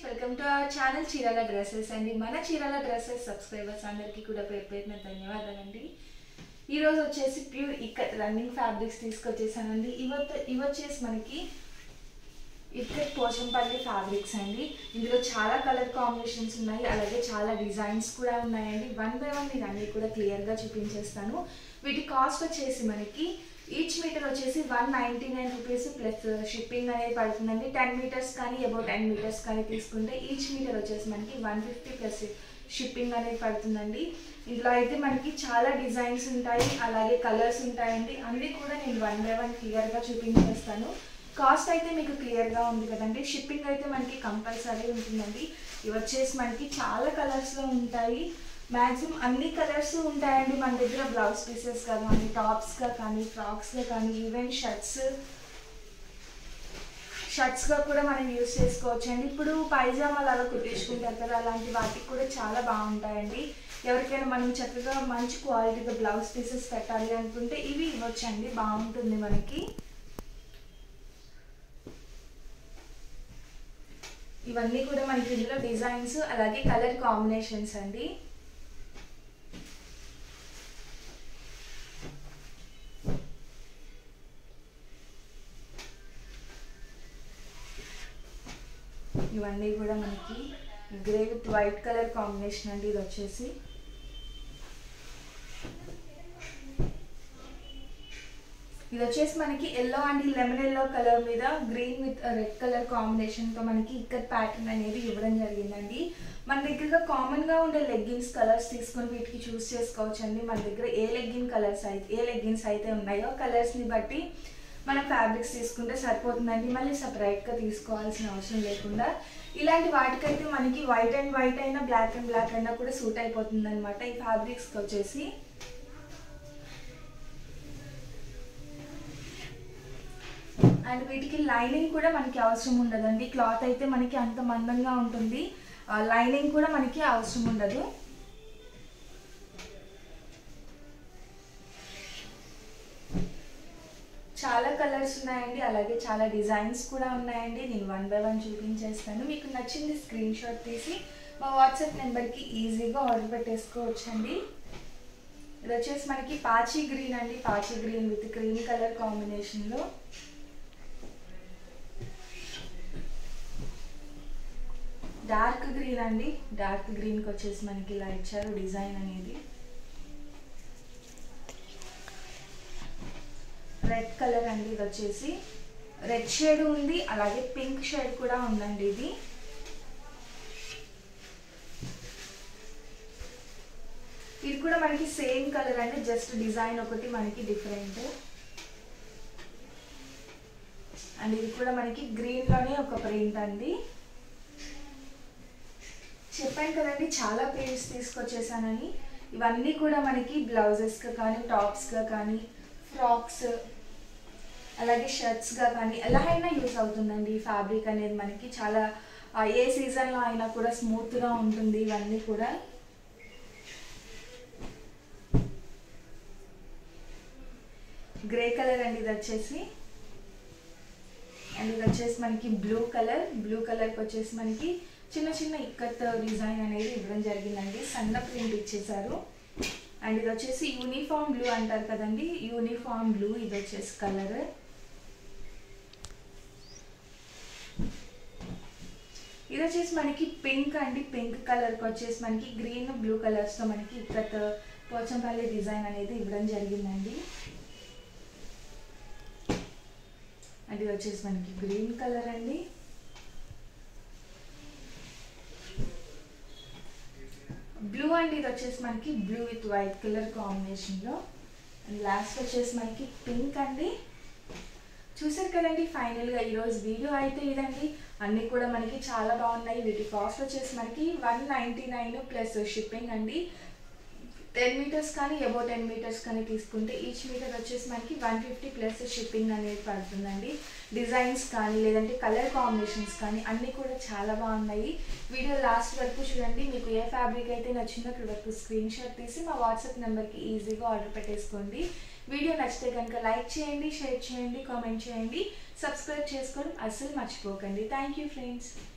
welcome to our channel Chirala dresses అండి మన Chirala dresses subscribers అందరికీ కూడా పేరు పేరున ధన్యవాదాలండి ఈరోజు వచ్చేసి ప్యూర్ ఇక్కత్ రన్నింగ్ ఫ్యాబ్రిక్స్ తీసుకొచ్చేసానండి ఇవత్ ఇవి వచ్చేసి మనకి ఇక్కత్ పోచంపల్లి ఫ్యాబ్రిక్స్ అండి ఇందులో చాలా కలర్ కాంబినేషన్స్ ఉన్నాయి అలాగే చాలా డిజైన్స్ కూడా ఉన్నాయండి వన్ బై వన్ నేను అన్ని కూడా క్లియర్గా చూపించేస్తాను వీటి కాస్ట్ వచ్చేసి మనకి ఈచ్ మీటర్ వచ్చేసి one ninety nine rupees plus shipping అనేది పడుతుందండి టెన్ మీటర్స్ కానీ అబౌట్ టెన్ మీటర్స్ కానీ తీసుకుంటే ఈచ్ మీటర్ వచ్చేసి మనకి వన్ ఫిఫ్టీ ప్లస్ షిప్పింగ్ అనేది పడుతుందండి ఇందులో అయితే మనకి చాలా డిజైన్స్ ఉంటాయి అలాగే కలర్స్ ఉంటాయండి అన్నీ కూడా నేను వన్ బై వన్ క్లియర్గా చూపించేస్తాను కాస్ట్ అయితే మీకు క్లియర్గా ఉంది కదండి షిప్పింగ్ అయితే మనకి కంపల్సరీ ఉంటుందండి ఇవి వచ్చేసి మనకి చాలా కలర్స్లో ఉంటాయి మ్యాక్సిమం అన్ని కలర్స్ ఉంటాయండి మన దగ్గర బ్లౌజ్ పీసెస్గా కానీ టాప్స్గా కానీ ఫ్రాక్స్గా కానీ ఈవెన్ షర్ట్స్ షర్ట్స్గా కూడా మనం యూస్ చేసుకోవచ్చు అండి ఇప్పుడు పైజామాలు అలా కుట్టించుకుంటారు కదా అలాంటి వాటికి కూడా చాలా బాగుంటాయండి ఎవరికైనా మనం చక్కగా మంచి క్వాలిటీగా బ్లౌజ్ పీసెస్ పెట్టాలి అనుకుంటే ఇవి ఇవ్వచ్చండి బాగుంటుంది మనకి ఇవన్నీ కూడా మనకి ఇందులో డిజైన్స్ అలాగే కలర్ కాంబినేషన్స్ అండి ఇవన్నీ కూడా మనకి grey with white colour combination అండి ఇది వచ్చేసి ఇది వచ్చేసి మనకి yellow and lemon yellow colour మీద గ్రీన్ విత్ రెడ్ కలర్ కాంబినేషన్తో మనకి ఇక్కడ ప్యాటర్న్ అనేది ఇవ్వడం జరిగిందండి మన దగ్గర కామన్గా ఉండే లెగ్గిన్స్ కలర్స్ తీసుకొని వీటికి చూస్ చేసుకోవచ్చు అండి మన దగ్గర ఏ లెగ్గిన్ కలర్స్ అయితే ఏ లెగ్గిన్స్ అయితే ఉన్నాయో కలర్స్ని బట్టి మనం ఫ్యాబ్రిక్స్ తీసుకుంటే సరిపోతుందండి మళ్ళీ సపరేట్గా తీసుకోవాల్సిన అవసరం లేకుండా ఇలాంటి వాటికైతే మనకి వైట్ అండ్ వైట్ అయినా బ్లాక్ అండ్ బ్లాక్ అయినా కూడా సూట్ అయిపోతుంది అనమాట ఈ ఫ్యాబ్రిక్స్కి వచ్చేసి అండ్ వీటికి లైనింగ్ కూడా మనకి అవసరం ఉండదండి క్లాత్ అయితే మనకి అంత మందంగా ఉంటుంది లైనింగ్ కూడా మనకి అవసరం ఉండదు చాలా కలర్స్ ఉన్నాయండి అలాగే చాలా డిజైన్స్ కూడా ఉన్నాయండి నేను వన్ బై వన్ చూపించేస్తాను మీకు నచ్చింది స్క్రీన్ షాట్ తీసి మా వాట్సాప్ నెంబర్కి ఈజీగా ఆర్డర్ పెట్టేసుకోవచ్చండి ఇది వచ్చేసి మనకి పాచి గ్రీన్ అండి పాచి గ్రీన్ విత్ క్రీమ్ కలర్ కాంబినేషన్లో డార్క్ గ్రీన్ అండి డార్క్ గ్రీన్కి వచ్చేసి మనకి ఇలా ఇచ్చారు డిజైన్ అనేది రెడ్ కలర్ అండి ఇది వచ్చేసి రెడ్ షేడ్ ఉంది అలాగే పింక్ షేడ్ కూడా ఉందండి ఇది ఇది కూడా మనకి సేమ్ కలర్ అండి జస్ట్ డిజైన్ ఒకటి మనకి డిఫరెంట్ అండ్ ఇది కూడా మనకి గ్రీన్లోనే ఒక ప్రింట్ అండి చెప్పాను కదండి చాలా ప్రింట్స్ తీసుకొచ్చేసానని ఇవన్నీ కూడా మనకి బ్లౌజెస్గా కానీ టాప్స్గా కానీ ఫ్రాక్స్ అలాగే షర్ట్స్గా కానీ ఎలా అయినా యూస్ అవుతుందండి ఈ ఫ్యాబ్రిక్ అనేది మనకి చాలా ఏ సీజన్లో అయినా కూడా స్మూత్గా ఉంటుంది ఇవన్నీ కూడా గ్రే కలర్ అండి ఇది వచ్చేసి అండ్ ఇది వచ్చేసి మనకి బ్లూ కలర్ బ్లూ కలర్కి వచ్చేసి మనకి చిన్న చిన్న ఇక్కత్ డిజైన్ అనేది ఇవ్వడం జరిగిందండి సన్న ప్రింట్ ఇచ్చేసారు అండ్ ఇది వచ్చేసి యూనిఫామ్ బ్లూ అంటారు కదండి యూనిఫామ్ బ్లూ ఇది వచ్చేసి కలర్ ఇది వచ్చేసి మనకి పింక్ అండి పింక్ కలర్కి వచ్చేసి మనకి గ్రీన్ బ్లూ కలర్స్తో మనకి ఇక్కత్ పోచంపల్లి డిజైన్ అనేది ఇవ్వడం జరిగిందండి అండ్ ఇది వచ్చేసి మనకి గ్రీన్ కలర్ అండి బ్లూ అండ్ ఇది వచ్చేసి మనకి బ్లూ విత్ వైట్ కలర్ కాంబినేషన్లో అండ్ లాస్ట్ వచ్చేసి మనకి పింక్ అండి చూసారు కదండి ఫైనల్గా ఈరోజు వీడియో అయితే ఇదండి అన్నీ కూడా మనకి చాలా బాగున్నాయి వీటి కాస్ట్ వచ్చేసి మనకి one ninety nine plus shipping అండి టెన్ మీటర్స్ కానీ అబౌ టెన్ మీటర్స్ కానీ తీసుకుంటే ఈచ్ మీటర్ వచ్చేసి మనకి వన్ ఫిఫ్టీ ప్లస్ షిప్పింగ్ అనేది పడుతుందండి డిజైన్స్ కానీ లేదంటే కలర్ కాంబినేషన్స్ కానీ అన్నీ కూడా చాలా బాగున్నాయి వీడియో లాస్ట్ వరకు చూడండి మీకు ఏ ఫ్యాబ్రిక్ అయితే నచ్చిందో ఇక్కడ వరకు స్క్రీన్ షాట్ తీసి మా వాట్సాప్ నెంబర్కి ఈజీగా ఆర్డర్ పెట్టేసుకోండి వీడియో నచ్చితే కనుక లైక్ చేయండి షేర్ చేయండి కామెంట్ చేయండి సబ్స్క్రైబ్ చేసుకోవడం అస్సలు మర్చిపోకండి థ్యాంక్ యూ ఫ్రెండ్స్